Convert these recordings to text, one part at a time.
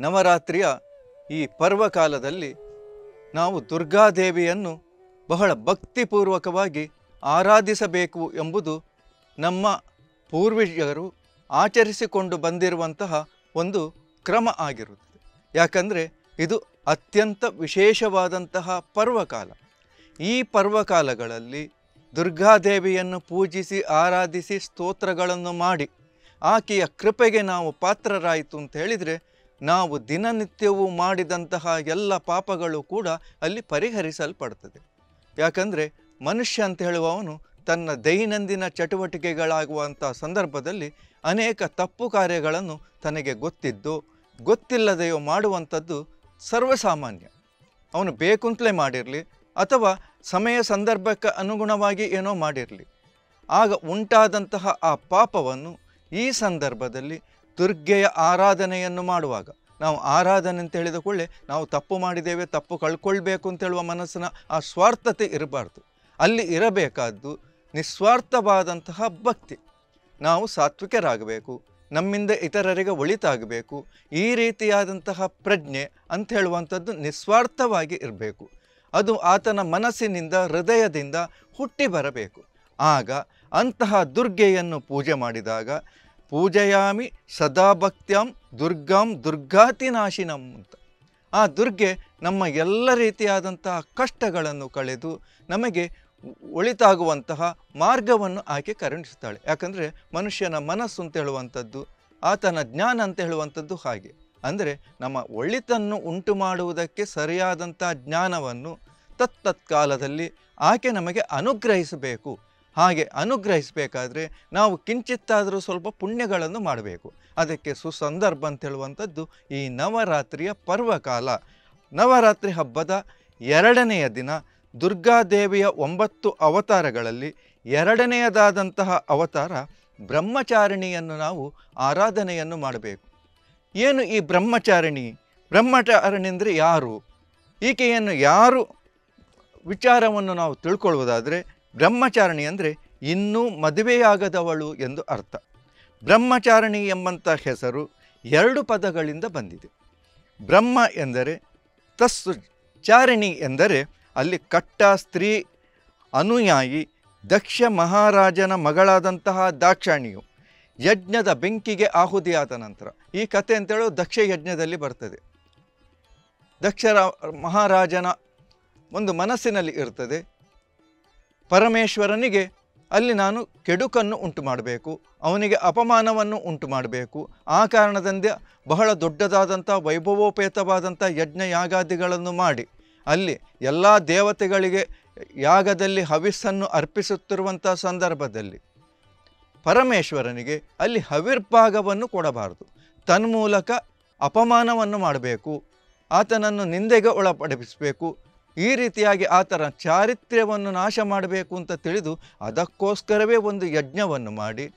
ನವರಾತ್ರಿಯ ಈ ಪರ್ವಕಾಲದಲ್ಲಿ ನಾವು ದುರ್ಗಾದೇವಿಯನ್ನು ಬಹಳ ಭಕ್ತಿಪೂರ್ವಕವಾಗಿ ಆರಾಧಿಸಬೇಕು ಎಂಬುದು ನಮ್ಮ ಪೂರ್ವಜರು ಆಚರಿಸಿಕೊಂಡು ಬಂದಿರುವಂತಹ ಒಂದು ಕ್ರಮ ಆಗಿರುತ್ತದೆ ಯಾಕಂದರೆ ಇದು ಅತ್ಯಂತ ವಿಶೇಷವಾದಂತಹ ಪರ್ವಕಾಲ ಈ ಪರ್ವಕಾಲಗಳಲ್ಲಿ ದುರ್ಗಾದೇವಿಯನ್ನು ಪೂಜಿಸಿ ಆರಾಧಿಸಿ ಸ್ತೋತ್ರಗಳನ್ನು ಮಾಡಿ ಆಕೆಯ ಕೃಪೆಗೆ ನಾವು ಪಾತ್ರರಾಯಿತು ಅಂತ ಹೇಳಿದರೆ ನಾವು ದಿನನಿತ್ಯವೂ ಮಾಡಿದಂತಹ ಎಲ್ಲ ಪಾಪಗಳು ಕೂಡ ಅಲ್ಲಿ ಪರಿಹರಿಸಲ್ಪಡ್ತದೆ ಯಾಕಂದರೆ ಮನುಷ್ಯ ಅಂತ ಹೇಳುವವನು ತನ್ನ ದೈನಂದಿನ ಚಟುವಟಿಕೆಗಳಾಗುವಂಥ ಸಂದರ್ಭದಲ್ಲಿ ಅನೇಕ ತಪ್ಪು ಕಾರ್ಯಗಳನ್ನು ತನಗೆ ಗೊತ್ತಿದ್ದು ಗೊತ್ತಿಲ್ಲದೆಯೋ ಮಾಡುವಂಥದ್ದು ಸರ್ವಸಾಮಾನ್ಯ ಅವನು ಬೇಕುಂತಲೇ ಮಾಡಿರಲಿ ಅಥವಾ ಸಮಯ ಸಂದರ್ಭಕ್ಕೆ ಅನುಗುಣವಾಗಿ ಏನೋ ಮಾಡಿರಲಿ ಆಗ ಉಂಟಾದಂತಹ ಆ ಪಾಪವನ್ನು ಈ ಸಂದರ್ಭದಲ್ಲಿ ದುರ್ಗೆಯ ಆರಾಧನೆಯನ್ನು ಮಾಡುವಾಗ ನಾವು ಆರಾಧನೆ ಅಂತ ಹೇಳಿದ ಕೂಡಲೇ ನಾವು ತಪ್ಪು ಮಾಡಿದ್ದೇವೆ ತಪ್ಪು ಕಳ್ಕೊಳ್ಬೇಕು ಅಂತ ಹೇಳುವ ಮನಸ್ಸಿನ ಆ ಸ್ವಾರ್ಥತೆ ಇರಬಾರ್ದು ಅಲ್ಲಿ ಇರಬೇಕಾದ್ದು ನಿಸ್ವಾರ್ಥವಾದಂತಹ ಭಕ್ತಿ ನಾವು ಸಾತ್ವಿಕರಾಗಬೇಕು ನಮ್ಮಿಂದ ಇತರರಿಗೆ ಒಳಿತಾಗಬೇಕು ಈ ರೀತಿಯಾದಂತಹ ಪ್ರಜ್ಞೆ ಅಂತ ಹೇಳುವಂಥದ್ದು ನಿಸ್ವಾರ್ಥವಾಗಿ ಇರಬೇಕು ಅದು ಆತನ ಮನಸ್ಸಿನಿಂದ ಹೃದಯದಿಂದ ಹುಟ್ಟಿ ಬರಬೇಕು ಆಗ ಅಂತಹ ದುರ್ಗೆಯನ್ನು ಪೂಜೆ ಮಾಡಿದಾಗ ಪೂಜೆಯಾಮಿ ಸದಾ ಭಕ್ತ್ಯಾಂ ದುರ್ಗಾಂ ದುರ್ಗಾತಿನಾಶಿನಂ ಅಂತ ಆ ದುರ್ಗೆ ನಮ್ಮ ಎಲ್ಲ ರೀತಿಯಾದಂತಹ ಕಷ್ಟಗಳನ್ನು ಕಳೆದು ನಮಗೆ ಒಳಿತಾಗುವಂತಹ ಮಾರ್ಗವನ್ನು ಆಕೆ ಕರುಣಿಸ್ತಾಳೆ ಯಾಕಂದರೆ ಮನುಷ್ಯನ ಮನಸ್ಸು ಅಂತ ಹೇಳುವಂಥದ್ದು ಆತನ ಜ್ಞಾನ ಅಂತ ಹೇಳುವಂಥದ್ದು ಹಾಗೆ ಅಂದರೆ ನಮ್ಮ ಒಳಿತನ್ನು ಉಂಟು ಮಾಡುವುದಕ್ಕೆ ಸರಿಯಾದಂಥ ಜ್ಞಾನವನ್ನು ತತ್ತತ್ಕಾಲದಲ್ಲಿ ಆಕೆ ನಮಗೆ ಅನುಗ್ರಹಿಸಬೇಕು ಹಾಗೆ ಅನುಗ್ರಹಿಸಬೇಕಾದ್ರೆ ನಾವು ಕಿಂಚಿತ್ತಾದರೂ ಸ್ವಲ್ಪ ಪುಣ್ಯಗಳನ್ನು ಮಾಡಬೇಕು ಅದಕ್ಕೆ ಸುಸಂದರ್ಭ ಅಂತ ಹೇಳುವಂಥದ್ದು ಈ ನವರಾತ್ರಿಯ ಪರ್ವಕಾಲ ನವರಾತ್ರಿ ಹಬ್ಬದ ಎರಡನೆಯ ದಿನ ದುರ್ಗಾದೇವಿಯ ಒಂಬತ್ತು ಅವತಾರಗಳಲ್ಲಿ ಎರಡನೆಯದಾದಂತಹ ಅವತಾರ ಬ್ರಹ್ಮಚಾರಿಣಿಯನ್ನು ನಾವು ಆರಾಧನೆಯನ್ನು ಮಾಡಬೇಕು ಏನು ಈ ಬ್ರಹ್ಮಚಾರಿಣಿ ಬ್ರಹ್ಮಚಾರಿಣಿ ಅಂದರೆ ಯಾರು ಈಕೆಯನ್ನು ಯಾರು ವಿಚಾರವನ್ನು ನಾವು ತಿಳ್ಕೊಳ್ಳುವುದಾದರೆ ಬ್ರಹ್ಮಚಾರಿಣಿ ಅಂದರೆ ಇನ್ನೂ ಮದುವೆಯಾಗದವಳು ಎಂದು ಅರ್ಥ ಬ್ರಹ್ಮಚಾರಿಣಿ ಎಂಬಂಥ ಹೆಸರು ಎರಡು ಪದಗಳಿಂದ ಬಂದಿದೆ ಬ್ರಹ್ಮ ಎಂದರೆ ತಸ್ಸು ಚಾರಿಣಿ ಎಂದರೆ ಅಲ್ಲಿ ಕಟ್ಟ ಸ್ತ್ರೀ ಅನುಯಾಯಿ ದಕ್ಷ ಮಹಾರಾಜನ ಮಗಳಾದಂತಹ ದಾಕ್ಷಾಣಿಯು ಯಜ್ಞದ ಬೆಂಕಿಗೆ ಆಹುತಿಯಾದ ನಂತರ ಈ ಕಥೆ ಅಂತೇಳೋ ದಕ್ಷ ಯಜ್ಞದಲ್ಲಿ ಬರ್ತದೆ ದಕ್ಷರ ಮಹಾರಾಜನ ಒಂದು ಮನಸ್ಸಿನಲ್ಲಿ ಇರ್ತದೆ ಪರಮೇಶ್ವರನಿಗೆ ಅಲ್ಲಿ ನಾನು ಕೆಡುಕನ್ನು ಉಂಟು ಮಾಡಬೇಕು ಅವನಿಗೆ ಅಪಮಾನವನ್ನು ಉಂಟು ಮಾಡಬೇಕು ಆ ಕಾರಣದಿಂದ ಬಹಳ ದೊಡ್ಡದಾದಂಥ ವೈಭವೋಪೇತವಾದಂಥ ಯಜ್ಞ ಯಾಗಾದಿಗಳನ್ನು ಮಾಡಿ ಅಲ್ಲಿ ಎಲ್ಲ ದೇವತೆಗಳಿಗೆ ಯಾಗದಲ್ಲಿ ಹವಿಸ್ಸನ್ನು ಅರ್ಪಿಸುತ್ತಿರುವಂಥ ಸಂದರ್ಭದಲ್ಲಿ ಪರಮೇಶ್ವರನಿಗೆ ಅಲ್ಲಿ ಹವಿರ್ಭಾಗವನ್ನು ಕೊಡಬಾರದು ತನ್ಮೂಲಕ ಅಪಮಾನವನ್ನು ಮಾಡಬೇಕು ಆತನನ್ನು ನಿಂದೆಗೆ ಒಳಪಡಿಸಬೇಕು ಈ ರೀತಿಯಾಗಿ ಆತನ ಚಾರಿತ್ರ್ಯವನ್ನು ನಾಶ ಮಾಡಬೇಕು ಅಂತ ತಿಳಿದು ಅದಕ್ಕೋಸ್ಕರವೇ ಒಂದು ಯಜ್ಞವನ್ನು ಮಾಡಿ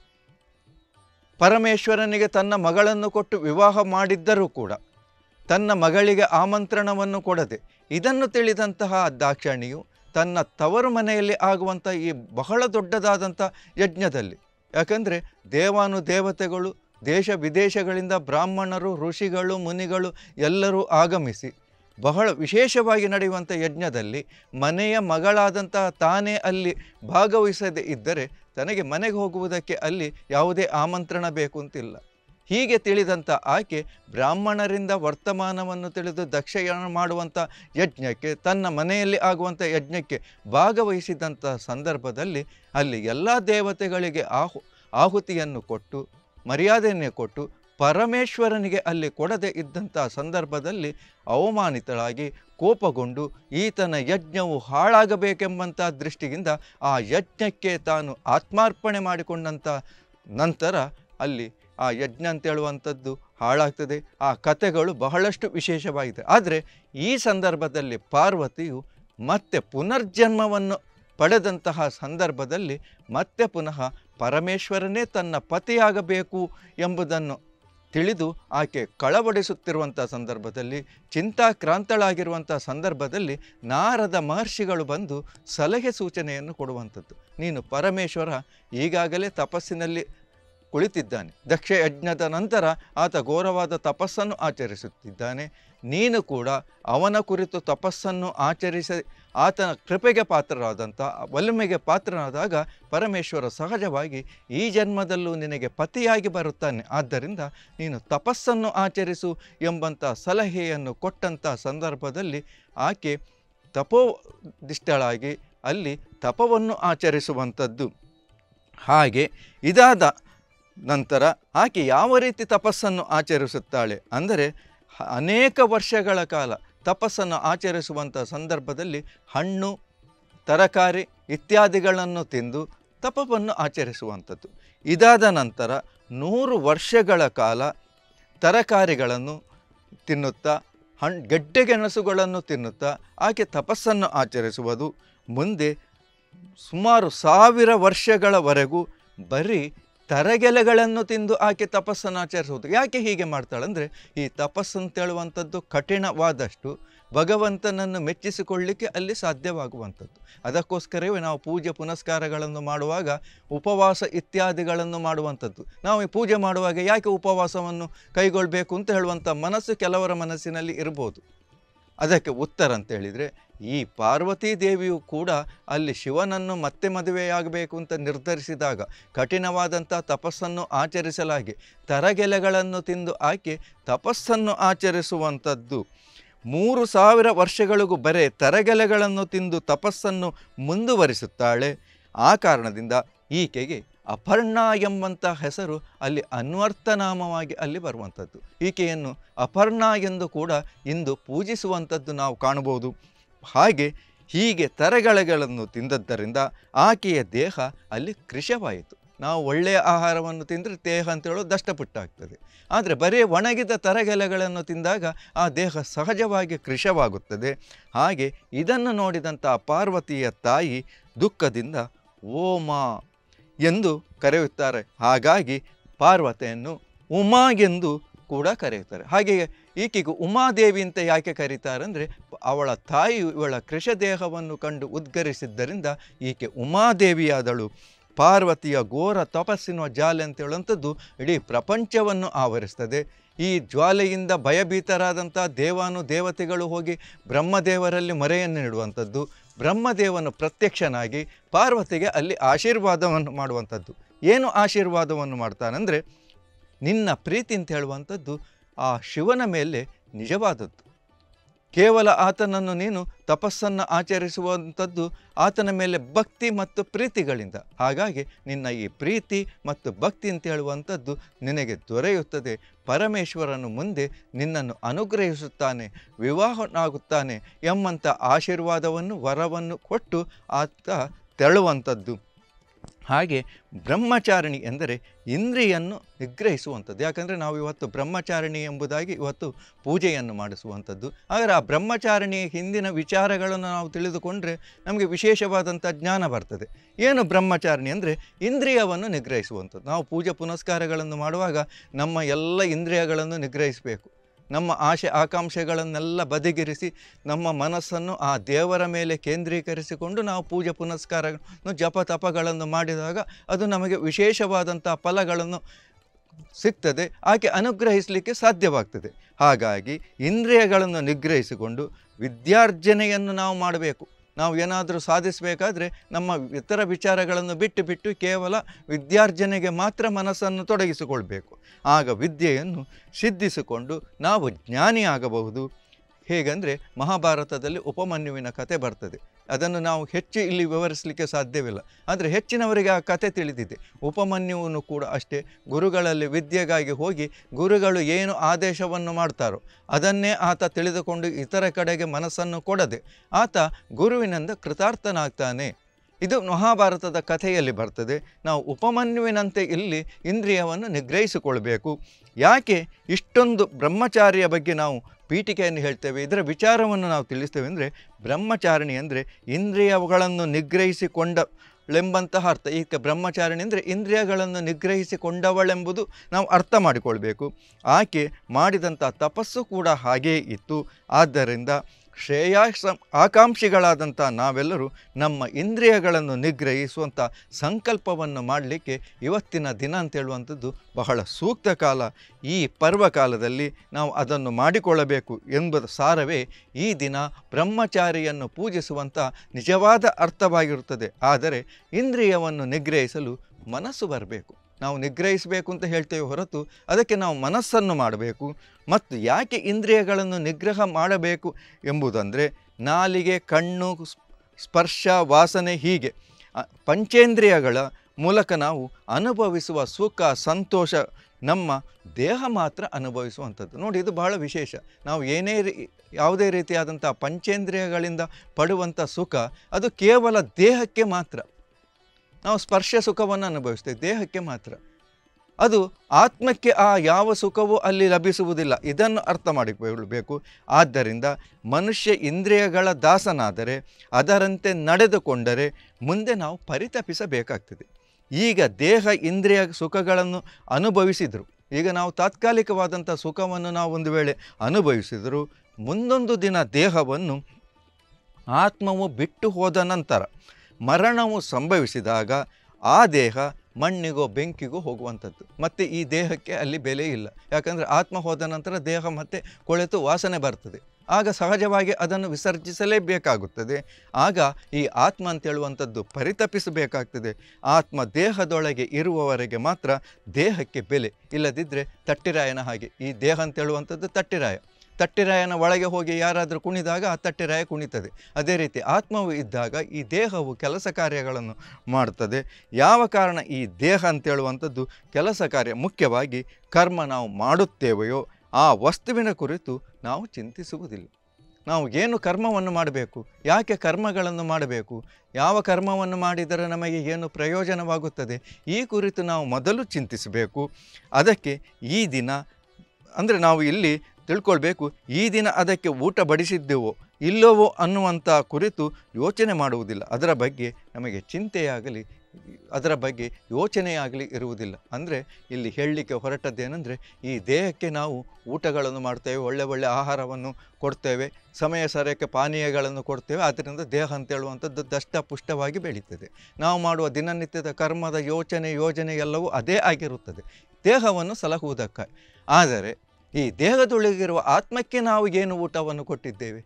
ಪರಮೇಶ್ವರನಿಗೆ ತನ್ನ ಮಗಳನ್ನು ಕೊಟ್ಟು ವಿವಾಹ ಮಾಡಿದ್ದರೂ ಕೂಡ ತನ್ನ ಮಗಳಿಗೆ ಆಮಂತ್ರಣವನ್ನು ಕೊಡದೆ ಇದನ್ನು ತಿಳಿದಂತಹ ದಾಕ್ಷಾಣಿಯು ತನ್ನ ತವರು ಮನೆಯಲ್ಲಿ ಆಗುವಂಥ ಈ ಬಹಳ ದೊಡ್ಡದಾದಂಥ ಯಜ್ಞದಲ್ಲಿ ಯಾಕಂದರೆ ದೇವಾನು ದೇವತೆಗಳು ದೇಶ ವಿದೇಶಗಳಿಂದ ಬ್ರಾಹ್ಮಣರು ಋಷಿಗಳು ಮುನಿಗಳು ಎಲ್ಲರೂ ಆಗಮಿಸಿ ಬಹಳ ವಿಶೇಷವಾಗಿ ನಡೆಯುವಂಥ ಯಜ್ಞದಲ್ಲಿ ಮನೆಯ ಮಗಳಾದಂತಹ ತಾನೇ ಅಲ್ಲಿ ಭಾಗವಹಿಸದೇ ಇದ್ದರೆ ತನಗೆ ಮನೆಗೆ ಹೋಗುವುದಕ್ಕೆ ಅಲ್ಲಿ ಯಾವುದೇ ಆಮಂತ್ರಣ ಬೇಕು ಅಂತಿಲ್ಲ ಹೀಗೆ ತಿಳಿದಂಥ ಆಕೆ ಬ್ರಾಹ್ಮಣರಿಂದ ವರ್ತಮಾನವನ್ನು ತಿಳಿದು ದಕ್ಷಯಣ ಮಾಡುವಂಥ ಯಜ್ಞಕ್ಕೆ ತನ್ನ ಮನೆಯಲ್ಲಿ ಆಗುವಂಥ ಯಜ್ಞಕ್ಕೆ ಭಾಗವಹಿಸಿದಂಥ ಸಂದರ್ಭದಲ್ಲಿ ಅಲ್ಲಿ ಎಲ್ಲ ದೇವತೆಗಳಿಗೆ ಆಹು ಆಹುತಿಯನ್ನು ಕೊಟ್ಟು ಮರ್ಯಾದೆಯನ್ನೇ ಕೊಟ್ಟು ಪರಮೇಶ್ವರನಿಗೆ ಅಲ್ಲಿ ಕೊಡದೆ ಇದ್ದಂಥ ಸಂದರ್ಭದಲ್ಲಿ ಅವಮಾನಿತಳಾಗಿ ಕೋಪಗೊಂಡು ಈತನ ಯಜ್ಞವು ಹಾಳಾಗಬೇಕೆಂಬಂಥ ದೃಷ್ಟಿಯಿಂದ ಆ ಯಜ್ಞಕ್ಕೆ ತಾನು ಆತ್ಮಾರ್ಪಣೆ ಮಾಡಿಕೊಂಡಂಥ ನಂತರ ಅಲ್ಲಿ ಆ ಯಜ್ಞ ಅಂತ ಹೇಳುವಂಥದ್ದು ಹಾಳಾಗ್ತದೆ ಆ ಕಥೆಗಳು ಬಹಳಷ್ಟು ವಿಶೇಷವಾಗಿದೆ ಆದರೆ ಈ ಸಂದರ್ಭದಲ್ಲಿ ಪಾರ್ವತಿಯು ಮತ್ತೆ ಪುನರ್ಜನ್ಮವನ್ನು ಪಡೆದಂತಹ ಸಂದರ್ಭದಲ್ಲಿ ಮತ್ತೆ ಪುನಃ ಪರಮೇಶ್ವರನೇ ತನ್ನ ಪತಿಯಾಗಬೇಕು ಎಂಬುದನ್ನು ತಿಳಿದು ಆಕೆ ಕಳವಡಿಸುತ್ತಿರುವಂಥ ಸಂದರ್ಭದಲ್ಲಿ ಚಿಂತಾಕ್ರಾಂತಳಾಗಿರುವಂಥ ಸಂದರ್ಭದಲ್ಲಿ ನಾರದ ಮಹರ್ಷಿಗಳು ಬಂದು ಸಲಹೆ ಸೂಚನೆಯನ್ನು ಕೊಡುವಂಥದ್ದು ನೀನು ಪರಮೇಶ್ವರ ಈಗಾಗಲೇ ತಪಸ್ಸಿನಲ್ಲಿ ಕುಳಿತಿದ್ದಾನೆ ದಕ್ಷ ಯಜ್ಞದ ನಂತರ ಆತ ಘೋರವಾದ ತಪಸ್ಸನ್ನು ಆಚರಿಸುತ್ತಿದ್ದಾನೆ ನೀನು ಕೂಡ ಅವನ ಕುರಿತು ತಪಸ್ಸನ್ನು ಆಚರಿಸಿ ಆತನ ಕೃಪೆಗೆ ಪಾತ್ರರಾದಂಥ ಒಲಿಮೆಗೆ ಪಾತ್ರನಾದಾಗ ಪರಮೇಶ್ವರ ಸಹಜವಾಗಿ ಈ ಜನ್ಮದಲ್ಲೂ ನಿನಗೆ ಪತಿಯಾಗಿ ಬರುತ್ತಾನೆ ಆದ್ದರಿಂದ ನೀನು ತಪಸ್ಸನ್ನು ಆಚರಿಸು ಎಂಬಂಥ ಸಲಹೆಯನ್ನು ಕೊಟ್ಟಂಥ ಸಂದರ್ಭದಲ್ಲಿ ಆಕೆ ತಪೋದಿಷ್ಟಳಾಗಿ ಅಲ್ಲಿ ತಪವನ್ನು ಆಚರಿಸುವಂಥದ್ದು ಹಾಗೆ ಇದಾದ ನಂತರ ಆಕೆ ಯಾವ ರೀತಿ ತಪಸ್ಸನ್ನು ಆಚರಿಸುತ್ತಾಳೆ ಅಂದರೆ ಹ- ಅನೇಕ ವರ್ಷಗಳ ಕಾಲ ತಪಸ್ಸನ್ನು ಆಚರಿಸುವಂಥ ಸಂದರ್ಭದಲ್ಲಿ ಹಣ್ಣು ತರಕಾರಿ ಇತ್ಯಾದಿಗಳನ್ನು ತಿಂದು ತಪವನ್ನು ಆಚರಿಸುವಂಥದ್ದು ಇದಾದ ನಂತರ ನೂರು ವರ್ಷಗಳ ಕಾಲ ತರಕಾರಿಗಳನ್ನು ತಿನ್ನುತ್ತಾ ಹಣ್ಣು ಗೆಡ್ಡೆಗೆಣಸುಗಳನ್ನು ತಿನ್ನುತ್ತಾ ಆಕೆ ತಪಸ್ಸನ್ನು ಆಚರಿಸುವುದು ಮುಂದೆ ಸುಮಾರು ಸಾವಿರ ವರ್ಷಗಳವರೆಗೂ ಬರೀ ತರಗೆಲೆಗಳನ್ನು ತಿಂದು ಆಕೆ ತಪಸ್ಸನ್ನು ಆಚರಿಸುವುದು ಯಾಕೆ ಹೀಗೆ ಮಾಡ್ತಾಳಂದರೆ ಈ ತಪಸ್ಸು ಅಂತೇಳುವಂಥದ್ದು ಕಠಿಣವಾದಷ್ಟು ಭಗವಂತನನ್ನು ಮೆಚ್ಚಿಸಿಕೊಳ್ಳಿಕ್ಕೆ ಅಲ್ಲಿ ಸಾಧ್ಯವಾಗುವಂಥದ್ದು ಅದಕ್ಕೋಸ್ಕರವೇ ನಾವು ಪೂಜೆ ಪುನಸ್ಕಾರಗಳನ್ನು ಮಾಡುವಾಗ ಉಪವಾಸ ಇತ್ಯಾದಿಗಳನ್ನು ಮಾಡುವಂಥದ್ದು ನಾವು ಈ ಪೂಜೆ ಮಾಡುವಾಗ ಯಾಕೆ ಉಪವಾಸವನ್ನು ಕೈಗೊಳ್ಳಬೇಕು ಅಂತ ಹೇಳುವಂಥ ಮನಸ್ಸು ಕೆಲವರ ಮನಸ್ಸಿನಲ್ಲಿ ಇರ್ಬೋದು ಅದಕ್ಕೆ ಉತ್ತರ ಅಂತ ಹೇಳಿದರೆ ಈ ಪಾರ್ವತೀ ದೇವಿಯು ಕೂಡ ಅಲ್ಲಿ ಶಿವನನ್ನು ಮತ್ತೆ ಮದುವೆಯಾಗಬೇಕು ಅಂತ ನಿರ್ಧರಿಸಿದಾಗ ಕಠಿಣವಾದಂಥ ತಪಸ್ಸನ್ನು ಆಚರಿಸಲಾಗಿ ತರಗೆಲೆಗಳನ್ನು ತಿಂದು ಆಕೆ ತಪಸ್ಸನ್ನು ಆಚರಿಸುವಂಥದ್ದು ಮೂರು ಸಾವಿರ ವರ್ಷಗಳಿಗೂ ಬರೇ ತರಗೆಲೆಗಳನ್ನು ತಿಂದು ತಪಸ್ಸನ್ನು ಮುಂದುವರಿಸುತ್ತಾಳೆ ಆ ಕಾರಣದಿಂದ ಈಕೆಗೆ ಅಪರ್ಣ ಎಂಬಂಥ ಹೆಸರು ಅಲ್ಲಿ ಅನ್ವರ್ಥನಾಮವಾಗಿ ಅಲ್ಲಿ ಬರುವಂಥದ್ದು ಈಕೆಯನ್ನು ಅಪರ್ಣ ಎಂದು ಕೂಡ ಇಂದು ಪೂಜಿಸುವಂಥದ್ದು ನಾವು ಕಾಣಬಹುದು ಹಾಗೆ ಹೀಗೆ ತರಗೆಲೆಗಳನ್ನು ತಿಂದದ್ದರಿಂದ ಆಕೆಯ ದೇಹ ಅಲ್ಲಿ ಕೃಶವಾಯಿತು ನಾವು ಒಳ್ಳೆಯ ಆಹಾರವನ್ನು ತಿಂದರೆ ದೇಹ ಅಂತ ಹೇಳೋದು ದಷ್ಟಪುಟ್ಟಾಗ್ತದೆ ಆದರೆ ಬರೀ ಒಣಗಿದ ತರಗೆಲೆಗಳನ್ನು ತಿಂದಾಗ ಆ ದೇಹ ಸಹಜವಾಗಿ ಕೃಶವಾಗುತ್ತದೆ ಹಾಗೆ ಇದನ್ನು ನೋಡಿದಂಥ ಪಾರ್ವತಿಯ ತಾಯಿ ದುಃಖದಿಂದ ಓಮ ಎಂದು ಕರೆಯುತ್ತಾರೆ ಹಾಗಾಗಿ ಪಾರ್ವತಿಯನ್ನು ಉಮಾ ಎಂದು ಕೂಡ ಕರೆಯುತ್ತಾರೆ ಹಾಗೆ ಈಕೆಗೆ ಉಮಾದೇವಿ ಅಂತ ಯಾಕೆ ಕರೀತಾರೆ ಅಂದರೆ ಅವಳ ತಾಯಿ ಇವಳ ಕೃಷ ದೇಹವನ್ನು ಕಂಡು ಉದ್ಗರಿಸಿದ್ದರಿಂದ ಈಕೆ ಉಮಾದೇವಿಯಾದಳು ಪಾರ್ವತಿಯ ಘೋರ ತಪಸ್ಸಿನ ಜ್ವಾಲೆ ಅಂತ ಹೇಳುವಂಥದ್ದು ಇಡೀ ಪ್ರಪಂಚವನ್ನು ಆವರಿಸ್ತದೆ ಈ ಜ್ವಾಲೆಯಿಂದ ಭಯಭೀತರಾದಂಥ ದೇವಾನು ದೇವತೆಗಳು ಹೋಗಿ ಬ್ರಹ್ಮದೇವರಲ್ಲಿ ಮರೆಯನ್ನು ನೀಡುವಂಥದ್ದು ಬ್ರಹ್ಮದೇವನು ಪ್ರತ್ಯಕ್ಷನಾಗಿ ಪಾರ್ವತಿಗೆ ಅಲ್ಲಿ ಆಶೀರ್ವಾದವನ್ನು ಮಾಡುವಂಥದ್ದು ಏನು ಆಶೀರ್ವಾದವನ್ನು ಮಾಡ್ತಾನಂದರೆ ನಿನ್ನ ಪ್ರೀತಿ ಅಂತ ಹೇಳುವಂಥದ್ದು ಆ ಶಿವನ ಮೇಲೆ ನಿಜವಾದದ್ದು ಕೇವಲ ಆತನನ್ನು ನೀನು ತಪಸ್ಸನ್ನು ಆಚರಿಸುವಂಥದ್ದು ಆತನ ಮೇಲೆ ಭಕ್ತಿ ಮತ್ತು ಪ್ರೀತಿಗಳಿಂದ ಹಾಗಾಗಿ ನಿನ್ನ ಈ ಪ್ರೀತಿ ಮತ್ತು ಭಕ್ತಿ ಅಂತ ಹೇಳುವಂಥದ್ದು ನಿನಗೆ ದೊರೆಯುತ್ತದೆ ಪರಮೇಶ್ವರನು ಮುಂದೆ ನಿನ್ನನ್ನು ಅನುಗ್ರಹಿಸುತ್ತಾನೆ ವಿವಾಹನಾಗುತ್ತಾನೆ ಎಂಬಂಥ ಆಶೀರ್ವಾದವನ್ನು ವರವನ್ನು ಕೊಟ್ಟು ಆತ ತೆರಳುವಂಥದ್ದು ಹಾಗೆ ಬ್ರಹ್ಮಚಾರಿಣಿ ಎಂದರೆ ಇಂದ್ರಿಯನ್ನು ನಿಗ್ರಹಿಸುವಂಥದ್ದು ಯಾಕಂದರೆ ನಾವು ಇವತ್ತು ಬ್ರಹ್ಮಚಾರಿಣಿ ಎಂಬುದಾಗಿ ಇವತ್ತು ಪೂಜೆಯನ್ನು ಮಾಡಿಸುವಂಥದ್ದು ಆದರೆ ಆ ಬ್ರಹ್ಮಚಾರಿಣಿಯ ಹಿಂದಿನ ವಿಚಾರಗಳನ್ನು ನಾವು ತಿಳಿದುಕೊಂಡ್ರೆ ನಮಗೆ ವಿಶೇಷವಾದಂಥ ಜ್ಞಾನ ಬರ್ತದೆ ಏನು ಬ್ರಹ್ಮಚಾರಿಣಿ ಅಂದರೆ ಇಂದ್ರಿಯವನ್ನು ನಿಗ್ರಹಿಸುವಂಥದ್ದು ನಾವು ಪೂಜೆ ಪುನಸ್ಕಾರಗಳನ್ನು ಮಾಡುವಾಗ ನಮ್ಮ ಎಲ್ಲ ಇಂದ್ರಿಯಗಳನ್ನು ನಿಗ್ರಹಿಸಬೇಕು ನಮ್ಮ ಆಶೆ ಆಕಾಂಕ್ಷೆಗಳನ್ನೆಲ್ಲ ಬದಿಗಿರಿಸಿ ನಮ್ಮ ಮನಸ್ಸನ್ನು ಆ ದೇವರ ಮೇಲೆ ಕೇಂದ್ರೀಕರಿಸಿಕೊಂಡು ನಾವು ಪೂಜೆ ಪುನಸ್ಕಾರಗಳನ್ನು ಜಪ ತಪಗಳನ್ನು ಮಾಡಿದಾಗ ಅದು ನಮಗೆ ವಿಶೇಷವಾದಂಥ ಫಲಗಳನ್ನು ಸಿಗ್ತದೆ ಆಕೆ ಅನುಗ್ರಹಿಸಲಿಕ್ಕೆ ಸಾಧ್ಯವಾಗ್ತದೆ ಹಾಗಾಗಿ ಇಂದ್ರಿಯಗಳನ್ನು ನಿಗ್ರಹಿಸಿಕೊಂಡು ವಿದ್ಯಾರ್ಜನೆಯನ್ನು ನಾವು ಮಾಡಬೇಕು ನಾವು ಏನಾದರೂ ಸಾಧಿಸಬೇಕಾದ್ರೆ ನಮ್ಮ ಇತರ ವಿಚಾರಗಳನ್ನು ಬಿಟ್ಟು ಬಿಟ್ಟು ಕೇವಲ ವಿದ್ಯಾರ್ಜನೆಗೆ ಮಾತ್ರ ಮನಸ್ಸನ್ನು ತೊಡಗಿಸಿಕೊಳ್ಬೇಕು ಆಗ ವಿದ್ಯೆಯನ್ನು ಸಿದ್ಧಿಸಿಕೊಂಡು ನಾವು ಜ್ಞಾನಿ ಆಗಬಹುದು ಹೇಗೆಂದರೆ ಮಹಾಭಾರತದಲ್ಲಿ ಉಪಮನ್ಯುವಿನ ಕತೆ ಬರ್ತದೆ ಅದನ್ನು ನಾವು ಹೆಚ್ಚು ಇಲ್ಲಿ ವಿವರಿಸಲಿಕ್ಕೆ ಸಾಧ್ಯವಿಲ್ಲ ಆದರೆ ಹೆಚ್ಚಿನವರಿಗೆ ಆ ಕತೆ ತಿಳಿದಿದೆ ಉಪಮನ್ಯುವನು ಕೂಡ ಅಷ್ಟೇ ಗುರುಗಳಲ್ಲಿ ವಿದ್ಯೆಗಾಗಿ ಹೋಗಿ ಗುರುಗಳು ಏನು ಆದೇಶವನ್ನು ಮಾಡ್ತಾರೋ ಅದನ್ನೇ ಆತ ತಿಳಿದುಕೊಂಡು ಇತರ ಕಡೆಗೆ ಮನಸ್ಸನ್ನು ಕೊಡದೆ ಆತ ಗುರುವಿನಿಂದ ಕೃತಾರ್ಥನಾಗ್ತಾನೆ ಇದು ಮಹಾಭಾರತದ ಕಥೆಯಲ್ಲಿ ಬರ್ತದೆ ನಾವು ಉಪಮನ್ಯುವಿನಂತೆ ಇಲ್ಲಿ ಇಂದ್ರಿಯವನ್ನು ನಿಗ್ರಹಿಸಿಕೊಳ್ಬೇಕು ಯಾಕೆ ಇಷ್ಟೊಂದು ಬ್ರಹ್ಮಚಾರಿಯ ಬಗ್ಗೆ ನಾವು ಪೀಠಿಕೆಯನ್ನು ಹೇಳ್ತೇವೆ ಇದರ ವಿಚಾರವನ್ನು ನಾವು ತಿಳಿಸ್ತೇವೆ ಅಂದರೆ ಬ್ರಹ್ಮಚಾರಿಣಿ ಅಂದರೆ ಇಂದ್ರಿಯಗಳನ್ನು ನಿಗ್ರಹಿಸಿಕೊಂಡಳೆಂಬಂತಹ ಅರ್ಥ ಈಗ ಬ್ರಹ್ಮಚಾರಿಣಿ ಅಂದರೆ ಇಂದ್ರಿಯಗಳನ್ನು ನಿಗ್ರಹಿಸಿಕೊಂಡವಳೆಂಬುದು ನಾವು ಅರ್ಥ ಮಾಡಿಕೊಳ್ಬೇಕು ಆಕೆ ಮಾಡಿದಂಥ ತಪಸ್ಸು ಕೂಡ ಹಾಗೇ ಇತ್ತು ಆದ್ದರಿಂದ ಶ್ರೇಯಾಸ ಆಕಾಂಕ್ಷಿಗಳಾದಂಥ ನಾವೆಲ್ಲರೂ ನಮ್ಮ ಇಂದ್ರಿಯಗಳನ್ನು ನಿಗ್ರಹಿಸುವಂಥ ಸಂಕಲ್ಪವನ್ನು ಮಾಡಲಿಕ್ಕೆ ಇವತ್ತಿನ ದಿನ ಅಂತ ಹೇಳುವಂಥದ್ದು ಬಹಳ ಸೂಕ್ತ ಕಾಲ ಈ ಪರ್ವಕಾಲದಲ್ಲಿ ನಾವು ಅದನ್ನು ಮಾಡಿಕೊಳ್ಳಬೇಕು ಎಂಬುದು ಸಾರವೇ ಈ ದಿನ ಬ್ರಹ್ಮಚಾರಿಯನ್ನು ಪೂಜಿಸುವಂಥ ನಿಜವಾದ ಅರ್ಥವಾಗಿರುತ್ತದೆ ಆದರೆ ಇಂದ್ರಿಯವನ್ನು ನಿಗ್ರಹಿಸಲು ಮನಸ್ಸು ಬರಬೇಕು ನಾವು ನಿಗ್ರಹಿಸಬೇಕು ಅಂತ ಹೇಳ್ತೇವೆ ಹೊರತು ಅದಕ್ಕೆ ನಾವು ಮನಸ್ಸನ್ನು ಮಾಡಬೇಕು ಮತ್ತು ಯಾಕೆ ಇಂದ್ರಿಯಗಳನ್ನು ನಿಗ್ರಹ ಮಾಡಬೇಕು ಎಂಬುದಂದರೆ ನಾಲಿಗೆ ಕಣ್ಣು ಸ್- ಸ್ಪರ್ಶ ವಾಸನೆ ಹೀಗೆ ಅ, ಪಂಚೇಂದ್ರಿಯಗಳ ಮೂಲಕ ನಾವು ಅನುಭವಿಸುವ ಸುಖ ಸಂತೋಷ ನಮ್ಮ ದೇಹ ಮಾತ್ರ ಅನುಭವಿಸುವಂಥದ್ದು ನೋಡಿ ಇದು ಬಹಳ ವಿಶೇಷ ನಾವು ಏನೇ ರೀ ಯಾವುದೇ ರೀತಿಯಾದಂಥ ಪಂಚೇಂದ್ರಿಯಗಳಿಂದ ಪಡುವಂಥ ಸುಖ ಅದು ಕೇವಲ ದೇಹಕ್ಕೆ ಮಾತ್ರ ನಾವು ಸ್ಪರ್ಶ ಸುಖವನ್ನು ಅನುಭವಿಸ್ತೇವೆ ದೇಹಕ್ಕೆ ಮಾತ್ರ ಅದು ಆತ್ಮಕ್ಕೆ ಆ ಯಾವ ಸುಖವೂ ಅಲ್ಲಿ ಲಭಿಸುವುದಿಲ್ಲ ಇದನ್ನು ಅರ್ಥ ಮಾಡಿಕೊಳ್ಳಬೇಕು ಆದ್ದರಿಂದ ಮನುಷ್ಯ ಇಂದ್ರಿಯಗಳ ದಾಸನಾದರೆ ಅದರಂತೆ ನಡೆದುಕೊಂಡರೆ ಮುಂದೆ ನಾವು ಪರಿತಪಿಸಬೇಕಾಗ್ತದೆ ಈಗ ದೇಹ ಇಂದ್ರಿಯ ಸುಖಗಳನ್ನು ಅನುಭವಿಸಿದರು ಈಗ ನಾವು ತಾತ್ಕಾಲಿಕವಾದಂಥ ಸುಖವನ್ನು ನಾವು ಒಂದು ವೇಳೆ ಅನುಭವಿಸಿದರೂ ಮುಂದೊಂದು ದಿನ ದೇಹವನ್ನು ಆತ್ಮವು ಬಿಟ್ಟು ಹೋದ ನಂತರ ಮರಣವು ಸಂಭವಿಸಿದಾಗ ಆ ದೇಹ ಮಣ್ಣಿಗೋ ಬೆಂಕಿಗೋ ಹೋಗುವಂಥದ್ದು ಮತ್ತು ಈ ದೇಹಕ್ಕೆ ಅಲ್ಲಿ ಬೆಲೆ ಇಲ್ಲ ಯಾಕಂದರೆ ಆತ್ಮ ಹೋದ ನಂತರ ದೇಹ ಮತ್ತೆ ಕೊಳೆತು ವಾಸನೆ ಬರ್ತದೆ ಆಗ ಸಹಜವಾಗಿ ಅದನ್ನು ವಿಸರ್ಜಿಸಲೇಬೇಕಾಗುತ್ತದೆ ಆಗ ಈ ಆತ್ಮ ಅಂತ ಹೇಳುವಂಥದ್ದು ಪರಿತಪಿಸಬೇಕಾಗ್ತದೆ ಆತ್ಮ ದೇಹದೊಳಗೆ ಇರುವವರೆಗೆ ಮಾತ್ರ ದೇಹಕ್ಕೆ ಬೆಲೆ ಇಲ್ಲದಿದ್ದರೆ ತಟ್ಟಿರಾಯನ ಹಾಗೆ ಈ ದೇಹ ಅಂತ ಹೇಳುವಂಥದ್ದು ತಟ್ಟಿರಾಯ ತಟ್ಟಿರಾಯನ ಒಳಗೆ ಹೋಗಿ ಯಾರಾದರೂ ಕುಣಿದಾಗ ಆ ತಟ್ಟಿರಾಯ ಕುಣಿತದೆ ಅದೇ ರೀತಿ ಆತ್ಮವು ಇದ್ದಾಗ ಈ ದೇಹವು ಕೆಲಸ ಕಾರ್ಯಗಳನ್ನು ಮಾಡ್ತದೆ ಯಾವ ಕಾರಣ ಈ ದೇಹ ಅಂತೇಳುವಂಥದ್ದು ಕೆಲಸ ಕಾರ್ಯ ಮುಖ್ಯವಾಗಿ ಕರ್ಮ ನಾವು ಮಾಡುತ್ತೇವೆಯೋ ಆ ವಸ್ತುವಿನ ಕುರಿತು ನಾವು ಚಿಂತಿಸುವುದಿಲ್ಲ ನಾವು ಏನು ಕರ್ಮವನ್ನು ಮಾಡಬೇಕು ಯಾಕೆ ಕರ್ಮಗಳನ್ನು ಮಾಡಬೇಕು ಯಾವ ಕರ್ಮವನ್ನು ಮಾಡಿದರೆ ನಮಗೆ ಏನು ಪ್ರಯೋಜನವಾಗುತ್ತದೆ ಈ ಕುರಿತು ನಾವು ಮೊದಲು ಚಿಂತಿಸಬೇಕು ಅದಕ್ಕೆ ಈ ದಿನ ಅಂದರೆ ನಾವು ಇಲ್ಲಿ ತಿಳ್ಕೊಳ್ಬೇಕು ಈ ದಿನ ಅದಕ್ಕೆ ಊಟ ಬಡಿಸಿದ್ದೆವೋ ಇಲ್ಲವೋ ಅನ್ನುವಂಥ ಕುರಿತು ಯೋಚನೆ ಮಾಡುವುದಿಲ್ಲ ಅದರ ಬಗ್ಗೆ ನಮಗೆ ಚಿಂತೆಯಾಗಲಿ ಅದರ ಬಗ್ಗೆ ಯೋಚನೆಯಾಗಲಿ ಇರುವುದಿಲ್ಲ ಅಂದರೆ ಇಲ್ಲಿ ಹೇಳಲಿಕ್ಕೆ ಹೊರಟದ್ದೇನೆಂದರೆ ಈ ದೇಹಕ್ಕೆ ನಾವು ಊಟಗಳನ್ನು ಮಾಡ್ತೇವೆ ಒಳ್ಳೆ ಒಳ್ಳೆ ಆಹಾರವನ್ನು ಕೊಡ್ತೇವೆ ಸಮಯ ಸರಕ್ಕೆ ಪಾನೀಯಗಳನ್ನು ಕೊಡ್ತೇವೆ ಆದ್ದರಿಂದ ದೇಹ ಅಂತ ಹೇಳುವಂಥದ್ದು ದಷ್ಟಪುಷ್ಟವಾಗಿ ಬೆಳೀತದೆ ನಾವು ಮಾಡುವ ದಿನನಿತ್ಯದ ಕರ್ಮದ ಯೋಚನೆ ಯೋಜನೆ ಎಲ್ಲವೂ ಅದೇ ಆಗಿರುತ್ತದೆ ದೇಹವನ್ನು ಸಲಹುವುದಕ್ಕಾಗಿ ಆದರೆ ಈ ದೇಹದೊಳಗಿರುವ ಆತ್ಮಕ್ಕೆ ನಾವು ಏನು ಊಟವನ್ನು ಕೊಟ್ಟಿದ್ದೇವೆ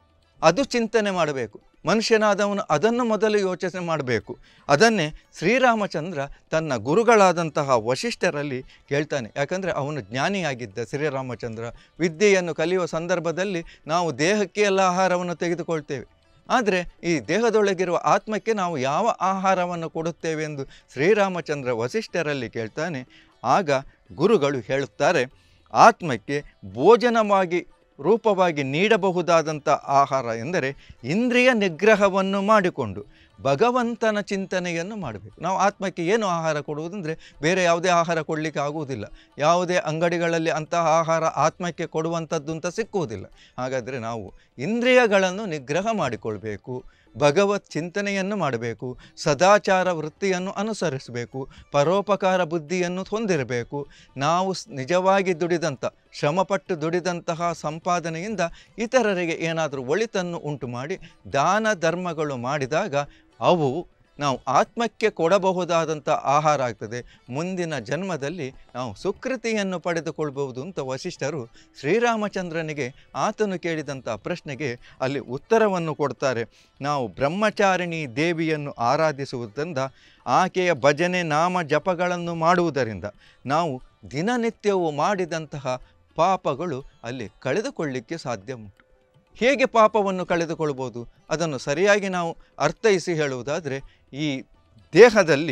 ಅದು ಚಿಂತನೆ ಮಾಡಬೇಕು ಮನುಷ್ಯನಾದವನು ಅದನ್ನು ಮೊದಲು ಯೋಚನೆ ಮಾಡಬೇಕು ಅದನ್ನೇ ಶ್ರೀರಾಮಚಂದ್ರ ತನ್ನ ಗುರುಗಳಾದಂತಹ ವಶಿಷ್ಠರಲ್ಲಿ ಕೇಳ್ತಾನೆ ಯಾಕಂದರೆ ಅವನು ಜ್ಞಾನಿಯಾಗಿದ್ದ ಶ್ರೀರಾಮಚಂದ್ರ ವಿದ್ಯೆಯನ್ನು ಕಲಿಯುವ ಸಂದರ್ಭದಲ್ಲಿ ನಾವು ದೇಹಕ್ಕೆ ಎಲ್ಲ ಆಹಾರವನ್ನು ತೆಗೆದುಕೊಳ್ತೇವೆ ಆದರೆ ಈ ದೇಹದೊಳಗಿರುವ ಆತ್ಮಕ್ಕೆ ನಾವು ಯಾವ ಆಹಾರವನ್ನು ಕೊಡುತ್ತೇವೆ ಎಂದು ಶ್ರೀರಾಮಚಂದ್ರ ವಸಿಷ್ಠರಲ್ಲಿ ಕೇಳ್ತಾನೆ ಆಗ ಗುರುಗಳು ಹೇಳುತ್ತಾರೆ ಆತ್ಮಕ್ಕೆ ಭೋಜನವಾಗಿ ರೂಪವಾಗಿ ನೀಡಬಹುದಾದಂಥ ಆಹಾರ ಎಂದರೆ ಇಂದ್ರಿಯ ನಿಗ್ರಹವನ್ನು ಮಾಡಿಕೊಂಡು ಭಗವಂತನ ಚಿಂತನೆಯನ್ನು ಮಾಡಬೇಕು ನಾವು ಆತ್ಮಕ್ಕೆ ಏನು ಆಹಾರ ಕೊಡುವುದಂದರೆ ಬೇರೆ ಯಾವುದೇ ಆಹಾರ ಕೊಡಲಿಕ್ಕೆ ಆಗುವುದಿಲ್ಲ ಯಾವುದೇ ಅಂಗಡಿಗಳಲ್ಲಿ ಅಂತಹ ಆಹಾರ ಆತ್ಮಕ್ಕೆ ಕೊಡುವಂಥದ್ದು ಅಂತ ಸಿಕ್ಕುವುದಿಲ್ಲ ಹಾಗಾದರೆ ನಾವು ಇಂದ್ರಿಯಗಳನ್ನು ನಿಗ್ರಹ ಮಾಡಿಕೊಳ್ಬೇಕು ಭಗವತ್ ಚಿಂತನೆಯನ್ನು ಮಾಡಬೇಕು ಸದಾಚಾರ ವೃತ್ತಿಯನ್ನು ಅನುಸರಿಸಬೇಕು ಪರೋಪಕಾರ ಬುದ್ಧಿಯನ್ನು ಹೊಂದಿರಬೇಕು ನಾವು ಸ್- ನಿಜವಾಗಿ ದುಡಿದಂಥ ಶ್ರಮಪಟ್ಟು ದುಡಿದಂತಹ ಸಂಪಾದನೆಯಿಂದ ಇತರರಿಗೆ ಏನಾದರೂ ಒಳಿತನ್ನು ಉಂಟು ಮಾಡಿ ದಾನ ಧರ್ಮಗಳು ಮಾಡಿದಾಗ ಅವು ನಾವು ಆತ್ಮಕ್ಕೆ ಕೊಡಬಹುದಾದಂಥ ಆಹಾರ ಆಗ್ತದೆ ಮುಂದಿನ ಜನ್ಮದಲ್ಲಿ ನಾವು ಸುಕೃತಿಯನ್ನು ಪಡೆದುಕೊಳ್ಬಹುದು ಅಂತ ವಶಿಷ್ಠರು ಶ್ರೀರಾಮಚಂದ್ರನಿಗೆ ಆತನು ಕೇಳಿದಂಥ ಪ್ರಶ್ನೆಗೆ ಅಲ್ಲಿ ಉತ್ತರವನ್ನು ಕೊಡ್ತಾರೆ ನಾವು ಬ್ರಹ್ಮಚಾರಿಣಿ ದೇವಿಯನ್ನು ಆರಾಧಿಸುವುದರಿಂದ ಆಕೆಯ ಭಜನೆ ನಾಮ ಜಪಗಳನ್ನು ಮಾಡುವುದರಿಂದ ನಾವು ದಿನನಿತ್ಯವೂ ಮಾಡಿದಂತಹ ಪಾಪಗಳು ಅಲ್ಲಿ ಕಳೆದುಕೊಳ್ಳಿಕ್ಕೆ ಸಾಧ್ಯ ಉಂಟು ಹೇಗೆ ಪಾಪವನ್ನು ಕಳೆದುಕೊಳ್ಬೋದು ಅದನ್ನು ಸರಿಯಾಗಿ ನಾವು ಅರ್ಥೈಸಿ ಹೇಳುವುದಾದರೆ ಈ ದೇಹದಲ್ಲಿ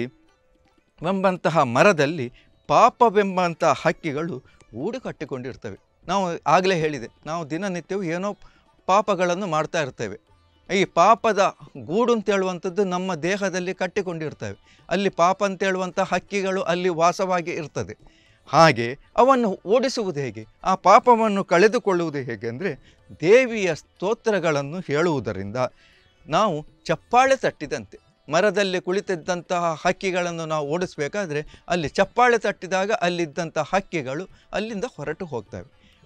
ಎಂಬಂತಹ ಮರದಲ್ಲಿ ಪಾಪವೆಂಬಂಥ ಹಕ್ಕಿಗಳು ಗೂಡು ಕಟ್ಟಿಕೊಂಡಿರ್ತವೆ ನಾವು ಆಗಲೇ ಹೇಳಿದೆ ನಾವು ದಿನನಿತ್ಯವೂ ಏನೋ ಪಾಪಗಳನ್ನು ಮಾಡ್ತಾ ಇರ್ತೇವೆ ಈ ಪಾಪದ ಗೂಡು ಅಂತ ಹೇಳುವಂಥದ್ದು ನಮ್ಮ ದೇಹದಲ್ಲಿ ಕಟ್ಟಿಕೊಂಡಿರ್ತವೆ ಅಲ್ಲಿ ಪಾಪ ಅಂತ ಹೇಳುವಂಥ ಹಕ್ಕಿಗಳು ಅಲ್ಲಿ ವಾಸವಾಗಿ ಇರ್ತದೆ ಹಾಗೆ ಅವನ್ನು ಓಡಿಸುವುದು ಹೇಗೆ ಆ ಪಾಪವನ್ನು ಕಳೆದುಕೊಳ್ಳುವುದು ಹೇಗೆ ಅಂದರೆ ದೇವಿಯ ಸ್ತೋತ್ರಗಳನ್ನು ಹೇಳುವುದರಿಂದ ನಾವು ಚಪ್ಪಾಳೆ ತಟ್ಟಿದಂತೆ ಮರದಲ್ಲಿ ಕುಳಿತಿದ್ದಂತಹ ಹಕ್ಕಿಗಳನ್ನು ನಾವು ಓಡಿಸಬೇಕಾದ್ರೆ ಅಲ್ಲಿ ಚಪ್ಪಾಳೆ ತಟ್ಟಿದಾಗ ಅಲ್ಲಿದ್ದಂಥ ಹಕ್ಕಿಗಳು ಅಲ್ಲಿಂದ ಹೊರಟು ಹೋಗ್ತವೆ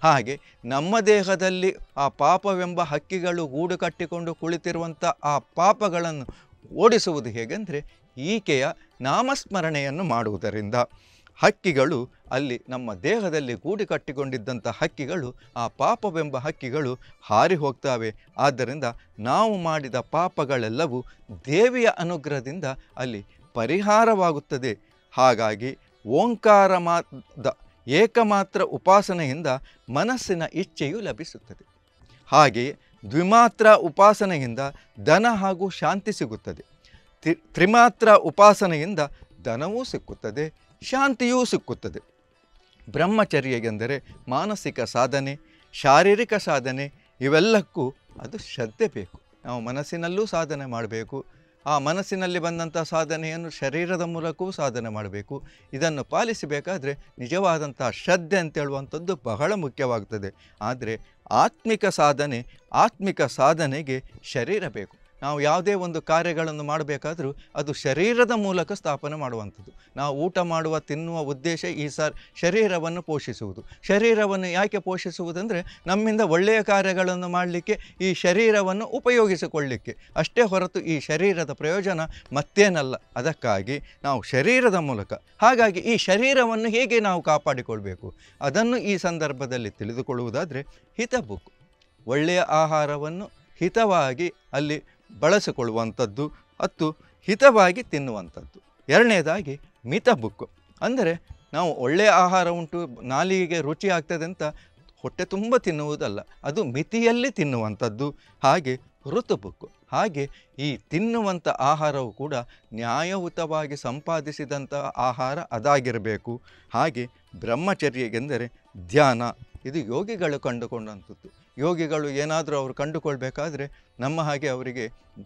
ಹಾಗೆ ನಮ್ಮ ದೇಹದಲ್ಲಿ ಆ ಪಾಪವೆಂಬ ಹಕ್ಕಿಗಳು ಗೂಡು ಕಟ್ಟಿಕೊಂಡು ಕುಳಿತಿರುವಂಥ ಆ ಪಾಪಗಳನ್ನು ಓಡಿಸುವುದು ಹೇಗೆಂದರೆ ಈಕೆಯ ನಾಮಸ್ಮರಣೆಯನ್ನು ಮಾಡುವುದರಿಂದ ಹಕ್ಕಿಗಳು ಅಲ್ಲಿ ನಮ್ಮ ದೇಹದಲ್ಲಿ ಗೂಡು ಕಟ್ಟಿಕೊಂಡಿದ್ದಂಥ ಹಕ್ಕಿಗಳು ಆ ಪಾಪವೆಂಬ ಹಕ್ಕಿಗಳು ಹಾರಿ ಹೋಗ್ತವೆ ಆದ್ದರಿಂದ ನಾವು ಮಾಡಿದ ಪಾಪಗಳೆಲ್ಲವೂ ದೇವಿಯ ಅನುಗ್ರಹದಿಂದ ಅಲ್ಲಿ ಪರಿಹಾರವಾಗುತ್ತದೆ ಹಾಗಾಗಿ ಓಂಕಾರ ಮಾದ ಏಕಮಾತ್ರ ಉಪಾಸನೆಯಿಂದ ಮನಸ್ಸಿನ ಇಚ್ಛೆಯು ಲಭಿಸುತ್ತದೆ ಹಾಗೆಯೇ ದ್ವಿಮಾತ್ರ ಉಪಾಸನೆಯಿಂದ ಧನ ಹಾಗೂ ಶಾಂತಿ ಸಿಗುತ್ತದೆ ತಿ ತ್ರಿಮಾತ್ರ ಉಪಾಸನೆಯಿಂದ ಧನವೂ ಸಿಕ್ಕುತ್ತದೆ ಶಾಂತಿಯೂ ಸಿಕ್ಕುತ್ತದೆ ಬ್ರಹ್ಮಚರ್ಯ ಎಂದರೆ ಮಾನಸಿಕ ಸಾಧನೆ ಶಾರೀರಿಕ ಸಾಧನೆ ಇವೆಲ್ಲಕ್ಕೂ ಅದು ಶ್ರದ್ಧೆ ಬೇಕು ನಾವು ಮನಸ್ಸಿನಲ್ಲೂ ಸಾಧನೆ ಮಾಡಬೇಕು ಆ ಮನಸ್ಸಿನಲ್ಲಿ ಬಂದಂಥ ಸಾಧನೆಯನ್ನು ಶರೀರದ ಮೂಲಕವೂ ಸಾಧನೆ ಮಾಡಬೇಕು ಇದನ್ನು ಪಾಲಿಸಬೇಕಾದ್ರೆ ನಿಜವಾದಂಥ ಶ್ರದ್ಧೆ ಅಂತೇಳುವಂಥದ್ದು ಬಹಳ ಮುಖ್ಯವಾಗ್ತದೆ ಆದರೆ ಆತ್ಮಿಕ ಸಾಧನೆ ಆತ್ಮಿಕ ಸಾಧನೆಗೆ ಶರೀರ ಬೇಕು ನಾವು ಯಾವುದೇ ಒಂದು ಕಾರ್ಯಗಳನ್ನು ಮಾಡಬೇಕಾದ್ರೂ ಅದು ಶರೀರದ ಮೂಲಕ ಸ್ಥಾಪನೆ ಮಾಡುವಂಥದ್ದು ನಾವು ಊಟ ಮಾಡುವ ತಿನ್ನುವ ಉದ್ದೇಶ ಈ ಸಾರ್ ಶರೀರವನ್ನು ಪೋಷಿಸುವುದು ಶರೀರವನ್ನು ಯಾಕೆ ಪೋಷಿಸುವುದಂದರೆ ನಮ್ಮಿಂದ ಒಳ್ಳೆಯ ಕಾರ್ಯಗಳನ್ನು ಮಾಡಲಿಕ್ಕೆ ಈ ಶರೀರವನ್ನು ಉಪಯೋಗಿಸಿಕೊಳ್ಳಿಕ್ಕೆ ಅಷ್ಟೇ ಹೊರತು ಈ ಶರೀರದ ಪ್ರಯೋಜನ ಮತ್ತೇನಲ್ಲ ಅದಕ್ಕಾಗಿ ನಾವು ಶರೀರದ ಮೂಲಕ ಹಾಗಾಗಿ ಈ ಶರೀರವನ್ನು ಹೇಗೆ ನಾವು ಕಾಪಾಡಿಕೊಳ್ಬೇಕು ಅದನ್ನು ಈ ಸಂದರ್ಭದಲ್ಲಿ ತಿಳಿದುಕೊಳ್ಳುವುದಾದರೆ ಹಿತಬುಕ್ ಒಳ್ಳೆಯ ಆಹಾರವನ್ನು ಹಿತವಾಗಿ ಅಲ್ಲಿ ಬಳಸಿಕೊಳ್ಳುವಂಥದ್ದು ಮತ್ತು ಹಿತವಾಗಿ ತಿನ್ನುವಂಥದ್ದು ಎರಡನೇದಾಗಿ ಮಿತ ಬುಕ್ಕು ಅಂದರೆ ನಾವು ಒಳ್ಳೆಯ ಆಹಾರ ಉಂಟು ನಾಲಿಗೆಗೆ ರುಚಿ ಆಗ್ತದೆ ಅಂತ ಹೊಟ್ಟೆ ತುಂಬ ತಿನ್ನುವುದಲ್ಲ ಅದು ಮಿತಿಯಲ್ಲಿ ತಿನ್ನುವಂಥದ್ದು ಹಾಗೆ ಋತು ಬುಕ್ಕು ಹಾಗೆ ಈ ತಿನ್ನುವಂಥ ಆಹಾರವು ಕೂಡ ನ್ಯಾಯಯುತವಾಗಿ ಸಂಪಾದಿಸಿದಂಥ ಆಹಾರ ಅದಾಗಿರಬೇಕು ಹಾಗೆ ಬ್ರಹ್ಮಚರ್ಯ ಎಂದರೆ ಧ್ಯಾನ ಇದು ಯೋಗಿಗಳು ಕಂಡುಕೊಂಡಂಥದ್ದು ಯೋಗಿಗಳು ಏನಾದರೂ ಅವರು ಕಂಡುಕೊಳ್ಬೇಕಾದ್ರೆ ನಮ್ಮ ಹಾಗೆ ಅವರಿಗೆ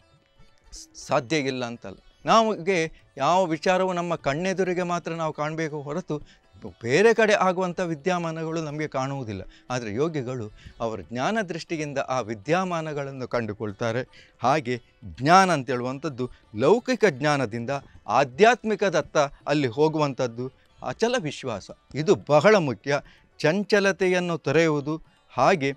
ಸ್- ಸಾಧ್ಯ ಇಲ್ಲ ಅಂತಲ್ಲ ನಮಗೆ ಯಾವ ವಿಚಾರವು ನಮ್ಮ ಕಣ್ಣೆದುರಿಗೆ ಮಾತ್ರ ನಾವು ಕಾಣಬೇಕು ಹೊರತು ಬೇರೆ ಕಡೆ ಆಗುವಂಥ ವಿದ್ಯಮಾನಗಳು ನಮಗೆ ಕಾಣುವುದಿಲ್ಲ ಆದರೆ ಯೋಗಿಗಳು ಅವರ ಜ್ಞಾನ ದೃಷ್ಟಿಯಿಂದ ಆ ವಿದ್ಯಮಾನಗಳನ್ನು ಕಂಡುಕೊಳ್ತಾರೆ ಹಾಗೆ ಜ್ಞಾನ ಅಂತೇಳುವಂಥದ್ದು ಲೌಕಿಕ ಜ್ಞಾನದಿಂದ ಆಧ್ಯಾತ್ಮಿಕದತ್ತ ಅಲ್ಲಿ ಹೋಗುವಂಥದ್ದು ಅಚಲ ವಿಶ್ವಾಸ ಇದು ಬಹಳ ಮುಖ್ಯ ಚಂಚಲತೆಯನ್ನು ತೊರೆಯುವುದು ಹಾಗೆ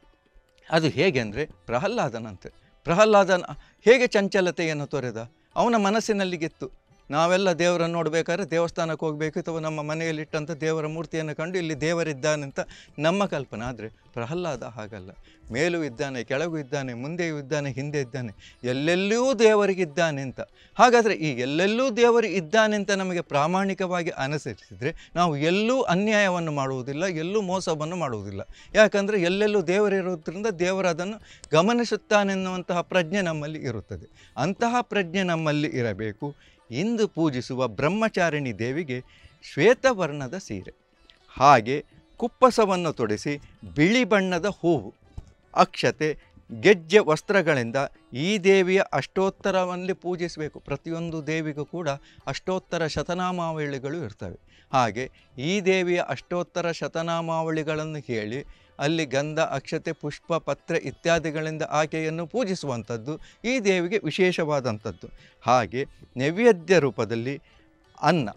ಅದು ಹೇಗೆ ಅಂದರೆ ಪ್ರಹ್ಲಾದನಂತೆ ಪ್ರಹ್ಲಾದನ ಹೇಗೆ ಚಂಚಲತೆಯನ್ನು ತೊರೆದ ಅವನ ಮನಸ್ಸಿನಲ್ಲಿಗಿತ್ತು ನಾವೆಲ್ಲ ದೇವರನ್ನು ನೋಡಬೇಕಾದ್ರೆ ದೇವಸ್ಥಾನಕ್ಕೆ ಹೋಗಬೇಕು ಅಥವಾ ನಮ್ಮ ಮನೆಯಲ್ಲಿಟ್ಟಂಥ ದೇವರ ಮೂರ್ತಿಯನ್ನು ಕಂಡು ಇಲ್ಲಿ ದೇವರಿದ್ದಾನೆ ಅಂತ ನಮ್ಮ ಕಲ್ಪನೆ ಆದರೆ ಪ್ರಹ್ಲಾದ ಹಾಗಲ್ಲ ಮೇಲೂ ಇದ್ದಾನೆ ಕೆಳಗೂ ಇದ್ದಾನೆ ಮುಂದೆಯೂ ಇದ್ದಾನೆ ಹಿಂದೆ ಇದ್ದಾನೆ ಎಲ್ಲೆಲ್ಲೂ ದೇವರಿಗಿದ್ದಾನೆ ಅಂತ ಹಾಗಾದರೆ ಈ ಎಲ್ಲೆಲ್ಲೂ ದೇವರು ಇದ್ದಾನೆ ಅಂತ ನಮಗೆ ಪ್ರಾಮಾಣಿಕವಾಗಿ ಅನುಸರಿಸಿದರೆ ನಾವು ಎಲ್ಲೂ ಅನ್ಯಾಯವನ್ನು ಮಾಡುವುದಿಲ್ಲ ಎಲ್ಲೂ ಮೋಸವನ್ನು ಮಾಡುವುದಿಲ್ಲ ಯಾಕಂದರೆ ಎಲ್ಲೆಲ್ಲೂ ದೇವರಿರೋದ್ರಿಂದ ದೇವರು ಅದನ್ನು ಗಮನಿಸುತ್ತಾನೆನ್ನುವಂತಹ ಪ್ರಜ್ಞೆ ನಮ್ಮಲ್ಲಿ ಇರುತ್ತದೆ ಅಂತಹ ಪ್ರಜ್ಞೆ ನಮ್ಮಲ್ಲಿ ಇರಬೇಕು ಇಂದು ಪೂಜಿಸುವ ಬ್ರಹ್ಮಚಾರಿಣಿ ದೇವಿಗೆ ಶ್ವೇತವರ್ಣದ ಸೀರೆ ಹಾಗೆ ಕುಪ್ಪಸವನ್ನು ತೊಡಿಸಿ ಬಿಳಿ ಬಣ್ಣದ ಹೂವು ಅಕ್ಷತೆ ಗೆಜ್ಜೆ ವಸ್ತ್ರಗಳಿಂದ ಈ ದೇವಿಯ ಅಷ್ಟೋತ್ತರವಲ್ಲಿ ಪೂಜಿಸಬೇಕು ಪ್ರತಿಯೊಂದು ದೇವಿಗೂ ಕೂಡ ಅಷ್ಟೋತ್ತರ ಶತನಾಮಾವಳಿಗಳು ಇರ್ತವೆ ಹಾಗೆ ಈ ದೇವಿಯ ಅಷ್ಟೋತ್ತರ ಶತನಾಮಾವಳಿಗಳನ್ನು ಹೇಳಿ ಅಲ್ಲಿ ಗಂಧ ಅಕ್ಷತೆ ಪುಷ್ಪ ಪತ್ರೆ ಇತ್ಯಾದಿಗಳಿಂದ ಆಕೆಯನ್ನು ಪೂಜಿಸುವಂಥದ್ದು ಈ ದೇವಿಗೆ ವಿಶೇಷವಾದಂಥದ್ದು ಹಾಗೆ ನೈವೇದ್ಯ ರೂಪದಲ್ಲಿ ಅನ್ನ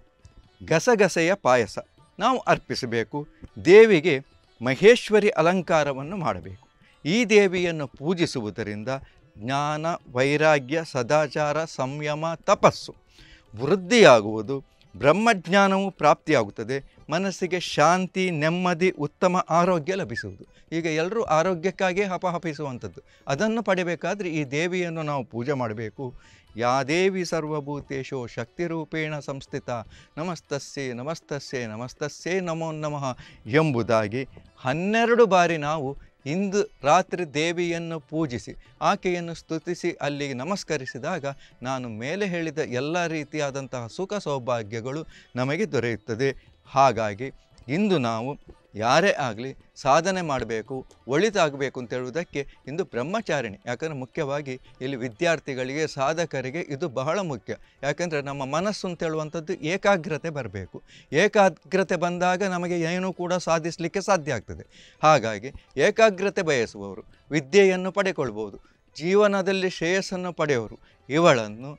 ಗಸಗಸೆಯ ಪಾಯಸ ನಾವು ಅರ್ಪಿಸಬೇಕು ದೇವಿಗೆ ಮಹೇಶ್ವರಿ ಅಲಂಕಾರವನ್ನು ಮಾಡಬೇಕು ಈ ದೇವಿಯನ್ನು ಪೂಜಿಸುವುದರಿಂದ ಜ್ಞಾನ ವೈರಾಗ್ಯ ಸದಾಚಾರ ಸಂಯಮ ತಪಸ್ಸು ವೃದ್ಧಿಯಾಗುವುದು ಬ್ರಹ್ಮಜ್ಞಾನವು ಪ್ರಾಪ್ತಿಯಾಗುತ್ತದೆ ಮನಸ್ಸಿಗೆ ಶಾಂತಿ ನೆಮ್ಮದಿ ಉತ್ತಮ ಆರೋಗ್ಯ ಲಭಿಸುವುದು ಈಗ ಎಲ್ಲರೂ ಆರೋಗ್ಯಕ್ಕಾಗಿಯೇ ಹಪಹಪಿಸುವಂಥದ್ದು ಅದನ್ನು ಪಡಿಬೇಕಾದ್ರೆ ಈ ದೇವಿಯನ್ನು ನಾವು ಪೂಜೆ ಮಾಡಬೇಕು ಯಾ ದೇವಿ ಸರ್ವಭೂತೇಶೋ ಶಕ್ತಿರೂಪೇಣ ಸಂಸ್ಥಿತ ನಮಸ್ತಸ್ಸೇ ನಮಸ್ತಸ್ಸೇ ನಮಸ್ತಸ್ಸೇ ನಮೋ ನಮಃ ಎಂಬುದಾಗಿ ಹನ್ನೆರಡು ಬಾರಿ ನಾವು ಇಂದು ರಾತ್ರಿ ದೇವಿಯನ್ನು ಪೂಜಿಸಿ ಆಕೆಯನ್ನು ಸ್ತುತಿಸಿ ಅಲ್ಲಿಗೆ ನಮಸ್ಕರಿಸಿದಾಗ ನಾನು ಮೇಲೆ ಹೇಳಿದ ಎಲ್ಲ ರೀತಿಯಾದಂತಹ ಸುಖ ಸೌಭಾಗ್ಯಗಳು ನಮಗೆ ದೊರೆಯುತ್ತದೆ ಹಾಗಾಗಿ ಇಂದು ನಾವು ಯಾರೇ ಆಗಲಿ ಸಾಧನೆ ಮಾಡಬೇಕು ಒಳಿತಾಗಬೇಕು ಅಂತ ಹೇಳುವುದಕ್ಕೆ ಇಂದು ಬ್ರಹ್ಮಚಾರಿಣಿ ಯಾಕಂದರೆ ಮುಖ್ಯವಾಗಿ ಇಲ್ಲಿ ವಿದ್ಯಾರ್ಥಿಗಳಿಗೆ ಸಾಧಕರಿಗೆ ಇದು ಬಹಳ ಮುಖ್ಯ ಯಾಕಂದರೆ ನಮ್ಮ ಮನಸ್ಸು ಅಂತ ಹೇಳುವಂಥದ್ದು ಏಕಾಗ್ರತೆ ಬರಬೇಕು ಏಕಾಗ್ರತೆ ಬಂದಾಗ ನಮಗೆ ಏನೂ ಕೂಡ ಸಾಧಿಸಲಿಕ್ಕೆ ಸಾಧ್ಯ ಆಗ್ತದೆ ಹಾಗಾಗಿ ಏಕಾಗ್ರತೆ ಬಯಸುವವರು ವಿದ್ಯೆಯನ್ನು ಪಡೆಕೊಳ್ಬೋದು ಜೀವನದಲ್ಲಿ ಶ್ರೇಯಸ್ಸನ್ನು ಪಡೆಯುವರು ಇವಳನ್ನು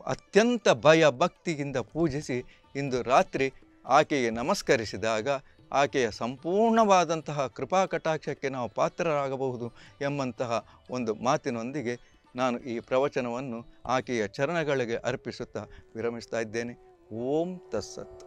ಅತ್ಯಂತ ಭಯ ಭಕ್ತಿಯಿಂದ ಪೂಜಿಸಿ ಇಂದು ರಾತ್ರಿ ಆಕೆಗೆ ನಮಸ್ಕರಿಸಿದಾಗ ಆಕೆಯ ಸಂಪೂರ್ಣವಾದಂತಹ ಕೃಪಾ ಕಟಾಕ್ಷಕ್ಕೆ ನಾವು ಪಾತ್ರರಾಗಬಹುದು ಎಂಬಂತಹ ಒಂದು ಮಾತಿನೊಂದಿಗೆ ನಾನು ಈ ಪ್ರವಚನವನ್ನು ಆಕೆಯ ಚರಣಗಳಿಗೆ ಅರ್ಪಿಸುತ್ತಾ ವಿರಮಿಸ್ತಾ ಇದ್ದೇನೆ ಓಂ ತಸ್ಸತ್